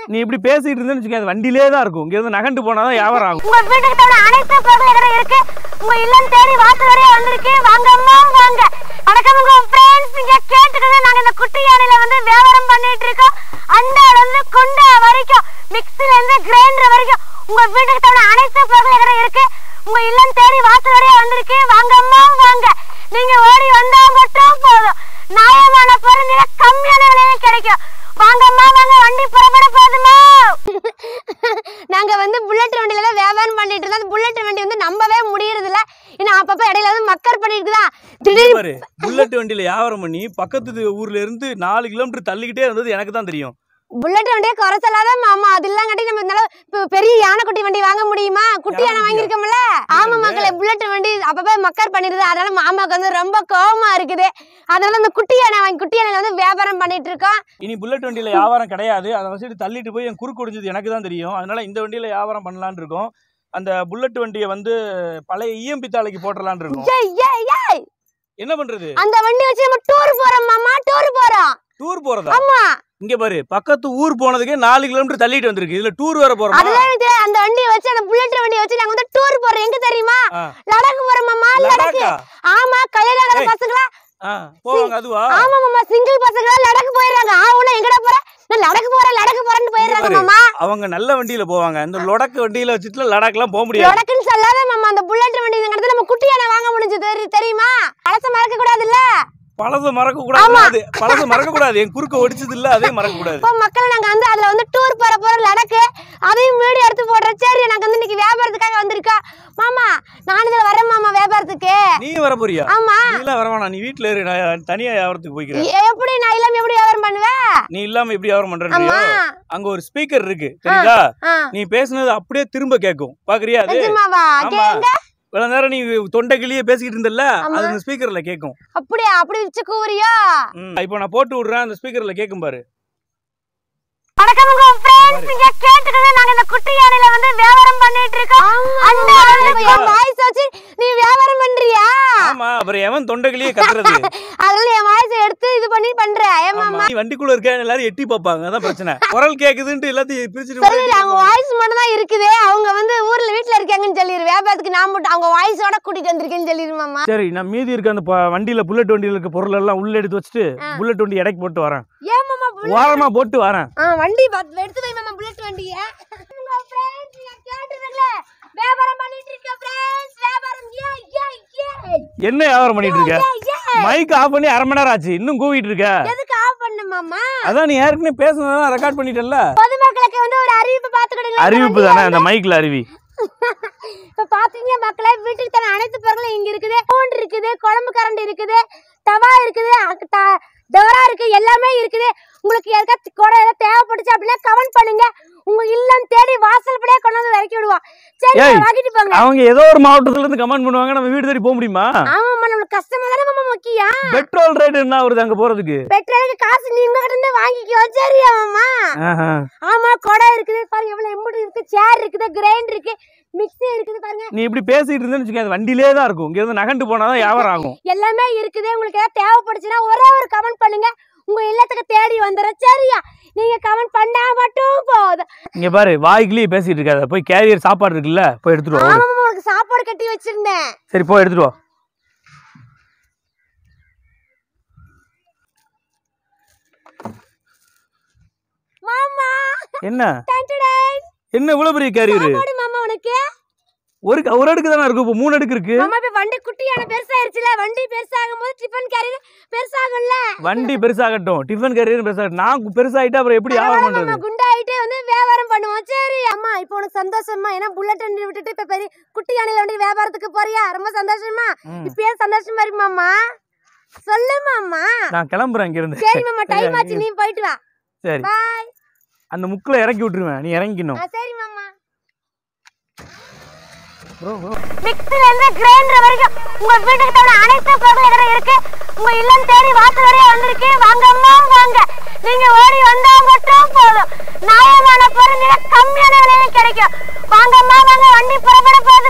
நீ இப்படி பேசிட்டு இருந்தேன்னு வச்சுக்க அது வண்டியிலே தான் இருக்கும் இங்க இருந்து நகண்டு போனாதான் வியாபாரம் ஆகும் உங்க வீட்டுக்கு தேவையான அனைத்து பொருளும் எதிர இருக்கு உங்க இல்லம் தேடி வாசல் வரையா வந்திருக்கு வாங்க அம்மா வாங்க வணக்கம் உங்க ஃப்ரெண்ட்ஸ் நீங்க கேட்டுக்கிறது நாங்க இந்த குட்டி யானையில வந்து வியாபாரம் பண்ணிட்டு இருக்கோம் அண்டால இருந்து குண்டா வரைக்கும் மிக்ஸில இருந்து கிரைண்டர் வரைக்கும் உங்க வீட்டுக்கு தேவையான அனைத்து பொருளும் எதிர இருக்கு உங்க இல்லம் தேடி வாசல் வரையா வந்திருக்கு வாங்க அம்மா வாங்க நீங்க ஓடி வந்தா மட்டும் போதும் நியாயமான பொருள் மிக கம்மியான விலையில கிடைக்கும் வாங்கம்மா வாங்க வண்டி புறப்பட போதுமா நாங்க வந்து புல்லட் வண்டியில தான் வியாபாரம் பண்ணிட்டு இருந்தோம் அந்த புல்லட் வண்டி வந்து நம்பவே முடியறது இல்ல இன்னும் அப்பப்ப இடையில வந்து மக்கர் பண்ணிட்டு தான் திடீர் பாரு புல்லட் வண்டியில வியாபாரம் பண்ணி பக்கத்து ஊர்ல இருந்து நாலு கிலோமீட்டர் தள்ளிக்கிட்டே வந்தது எனக்கு தான் தெரியும் புல்லட் வண்டியே குறை சொல்லாத மாமா அதெல்லாம் கட்டி நம்ம இருந்தாலும் இப்போ பெரிய யானை குட்டி வண்டி வாங்க முடியுமா குட்டி யானை யானை வாங்கியிருக்கோம்ல ஆமா மக்களே புல்லட் வண்டி அப்பப்ப மக்கர் பண்ணிடுது அதனால மாமாவுக்கு வந்து ரொம்ப கோவமா இருக்குது அதனால அந்த குட்டி யானை வாங்கி குட்டி யானையில வந்து வியாபாரம் பண்ணிட்டு இருக்கோம் இனி புல்லட் வண்டியில வியாபாரம் கிடையாது அதை வச்சுட்டு தள்ளிட்டு போய் என் குறுக்கு ஒடிஞ்சது எனக்கு தான் தெரியும் அதனால இந்த வண்டியில வியாபாரம் பண்ணலாம்னு இருக்கோம் அந்த புல்லட் வண்டியை வந்து பழைய இஎம்பி தாளைக்கு போட்டுடலாம்னு இருக்கோம் ஏய் ஏய் ஏய் என்ன பண்றது அந்த வண்டி வச்சு நம்ம டூர் போறோம் மாமா டூர் போறோம் டூர் போறதா ஆமா இங்க பாரு பக்கத்து ஊர் போனதுக்கே நாலு கிலோமீட்டர் தள்ளிட்டு வந்திருக்கு இதுல டூர் வேற போறோமா அதெல்லாம் எனக்கு தெரியாது. அந்த வண்டியை வச்சு அந்த புல்லட் வண்டியை வச்சு நாங்க வந்து டூர் போறோம் எங்க தெரியுமா ஆ. லடாக் போறோம் மாமா லடாக் லடாக்கா? ஆமா கல்யாணம் ஆகாத ஏய். பசங்களா ஆ, போவாங்க அதுவா ஆமா மாமா சிங்கிள் பசங்களா லடாக் போயிடுறாங்க ஆ உன எங்கடா போற நான் லடாக் போறேன் லடாக் போறேன்னு போயிடுறாங்க பாரு. மாமா அவங்க நல்ல வண்டியில போவாங்க இந்த லொடக்கு வண்டியில வச்சுட்டு லடாக்லாம் போக முடியாது லடாக்குன்னு சொல்லாத மாமா அந்த புல்லட் வண்டி இந்த இடத்துல நம்ம குட்டியான வாங்க முடிஞ்சது தெரி- தெரியுமா பழச மறக்க கூடாது இல்ல பழச மறக்க கூடாது அது பழச மறக்க கூடாது என் குறுக்க ஒடிச்சது இல்ல அதே மறக்க கூடாது இப்போ மக்கள் நாங்க வந்து அதுல வந்து டூர் போற போற லடாக்கு அதையும் வீடியோ எடுத்து போடுறோம் சரி நாங்க வந்து இன்னைக்கு வியாபாரத்துக்காக வந்திருக்கோம் மாமா நான் இதுல வரேன் மாமா வியாபாரத்துக்கு நீ வர போறியா ஆமா நீ எல்லாம் வர வேணாம் நீ வீட்டுல இரு நான் தனியா வியாபாரத்துக்கு போய்க்கிறேன் எ- எப்படி நான் இல்லாம எப்படி வியாபாரம் பண்ணுவேன் நீ இல்லாம எப்படி வியாபாரம் பண்றியோ ஆமா அங்க ஒரு ஸ்பீக்கர் இருக்கு தெரியுதா ஆ. நீ பேசுனது அப்படியே திரும்ப கேட்கும் பாக்குறியா அது நிஜமாவா ஆமா கேங்க இவ்வளவு நேரம் நீ தொண்டைக்கிளியே பேசிக்கிட்டு இருந்தல்ல ஆமா. அது இந்த ஸ்பீக்கர்ல கேட்கும் அப்படியா அப்படி வச்சு கூறியா ம், இப்போ நான் போட்டு விடுறேன் அந்த ஸ்பீக்கர்ல கேட்கும் பாரு வணக்கம் உங்க ஃப்ரெண்ட்ஸ் நீங்க கேட்டுக்கிறது நாங்க இந்த குட்டி யானையில வந்து வியாபாரம் பண்ணிட்டு இருக்கோம் அந்த கேக்குதா? வாய்ஸ் வச்சு நீ வியாபாரம் பண்றியா ஆமா அப்புறம் எவன் தொண்டைக்கிளியே கத்துறது அதனால என் வாய்ஸ் எடுத்து இது பண்ணி பண்ற ஏமா ஆமா. நீ வண்டிக்குள்ள இருக்க எல்லாரும் எட்டி பார்ப்பாங்க அதான் பிரச்சனை குரல் கேக்குதுன்ட்டு எல்லாத்தையும் பிரிச்சுட்டு சரி போயிட்டு அவங்க வாய்ஸ் மட்டும் தான் இருக்குது அவங்க வந்து ஊர்ல வீட்ல இருக்காங்கன்னு சொல்லிடு வியாபாரத்துக்கு நான் மட்டும் அவங்க வாய்ஸோட கூட்டிட்டு வந்திருக்கேன்னு சொல்லிடுமாமா சரி நான் மீதி இருக்க அந்த ப- வண்டியில புல்லட் வண்டியில இருக்க பொருள் எல்லாம் உள்ள எடுத்து வச்சுட்டு புல்லட் வண்டி எடைக்கு போட்டு வரேன் ஏமாமா ஓரமா போட்டு வரேன் ஆ வண்டி பாத்து எடுத்து வை மாமா புல்லட் வண்டிய உங்க ஃப்ரெண்ட்ஸ் நீங்க கேட்டுறீங்களே வியாபாரம் பண்ணிட்டு இருக்க ஃப்ரெண்ட்ஸ் வியாபாரம் ஏ ஏ ஏ என்ன வியாபாரம் பண்ணிட்டு இருக்க ஏ ஏ மைக் ஆஃப் பண்ணி அரை மணி நேரம் ஆச்சு இன்னும் கூவிட்டு இருக்க எதுக்கு ஆஃப் பண்ணு மாமா அதான் நீ ஏற்கனவே பேசுனதான் ரெக்கார்ட் பண்ணிட்டல்ல பொதுமக்களுக்கு வந்து ஒரு அறிவிப்பு பாத்துக்கிடுங்க அறிவிப்பு தானே அந்த மைக்ல அறிவி இப்ப பாத்தீங்க மக்களே வீட்டுக்கு தர அனைத்து பொருளும் இங்க இருக்குது பூண்டு இருக்குது குழம்பு கரண்டி இருக்குது தவா இருக்குது அக்கு- த- டோரா இருக்கு எல்லாமே இருக்குது உங்களுக்கு எதுக்காச்சும் கூட ஏதாவது தேவைப்பட்டுச்சு அப்படின்னா கமெண்ட் பண்ணுங்க உங்க இல்லம் தேடி வாசல் படியே கொண்டு வந்து இறக்கி விடுவோம் சரி ஏய். வாங்கிட்டு போங்க அவங்க ஏதோ ஒரு மாவட்டத்துல இருந்து கமெண்ட் பண்ணுவாங்க நம்ம வீடு தேடி போக முடியுமா ஆமாம்மா நம்மளுக்கு கஷ்டமா தானே மாமா முக்கியம் பெட்ரோல் ரேட் என்ன வருது அங்க போறதுக்கு பெட்ரோலுக்கு காசு நீங்க கிட்ட இருந்து வாங்கிக்கோ சரியா மாமா ஆஹா. ஆமா குடம் இருக்குது பாருங்க எவ்வளவு எம்புட்டு இருக்கு சேர் இருக்குது கிரைண்டர் இருக்கு மிக்ஸி இருக்குது பாருங்க நீ இப்படி பேசிட்டு இருந்தேன்னு வச்சுக்க அது வண்டியிலே தான் இருக்கும் இங்க இருந்து நகண்டு போனாதான் வியாபாரம் ஆகும் எல்லாமே இருக்குது உங்களுக்கு ஏதாவது தேவைப்படுச்சுன்னா ஒரே ஒரு கமெண்ட் பண்ணுங்க உங்க இல்லத்துக்கு தேடி வந்துடுறேன் சரியா நீங்க கமெண்ட் பண்ணா மட்டும் போதும் இங்க பாரு வாய்க்குள்ளேயே பேசிட்டு இருக்காத போய் கேரியர் சாப்பாடு இருக்குல்ல போய் எடுத்துட்டு வா ஓடு. ஆமாம் உங்களுக்கு சாப்பாடு கட்டி வச்சிருந்தேன் சரி போய் எடுத்துட்டு வா மாமா என்ன டன் டன் டன். என்ன இவ்வளவு பெரிய கேரியர் சாப்பாடு மாமா உனக்கு ஒரு க- ஒரு அடுக்கு தானே இருக்கு இப்போ மூணு அடுக்கு இருக்கு மாமா இப்ப வண்டி குட்டியான பெருசாயிருச்சுல வண்டி பெருசாகும் போது டிஃபன் கேரியர் பெருசாகும்ல வண்டி பெருசாகட்டும் டிஃபன் கேரியர் பெருசாகட்டும் நான் பெருசாயிட்டா அப்புறம் எப்படி வியாபாரம் மாமா பண்றது குண்டாயிட்டே வந்து வியாபாரம் பண்ணுவோம் சரி அம்மா இப்போ உனக்கு சந்தோஷமா ஏன்னா புல்லட் வண்டி விட்டுட்டு இப்ப பெரிய குட்டி யானையில வண்டி வியாபாரத்துக்கு போறியா ரொம்ப சந்தோஷமா ம். இப்பயே சந்தோஷமா இருக்கு மாமா சொல்லு மாமா நான் கிளம்புறேன் இங்க இருந்து சரி மாமா டைம் ஆச்சு நீ போயிட்டு வா சரி பாய் அந்த முக்கில் இறக்கி விட்டுருவேன் நீ இறங்கிக்கணும் சரி மாமா ப்ரோ ப்ரோ மிக்ஸில இருந்து கிரைண்டர் வரைக்கும் உங்க வீட்டுக்கு தேவையான அனைத்து பொருளும் எதிர இருக்கு உங்க இல்லம் தேடி வாசல் வரையா வந்திருக்கு வாங்க அம்மா வாங்க நீங்க ஓடி வந்தா மட்டும் போதும் நியாயமான பொருள் மிக கம்மியான விலையில கிடைக்கும் வாங்க அம்மா வாங்க வண்டி புறப்பட போகுது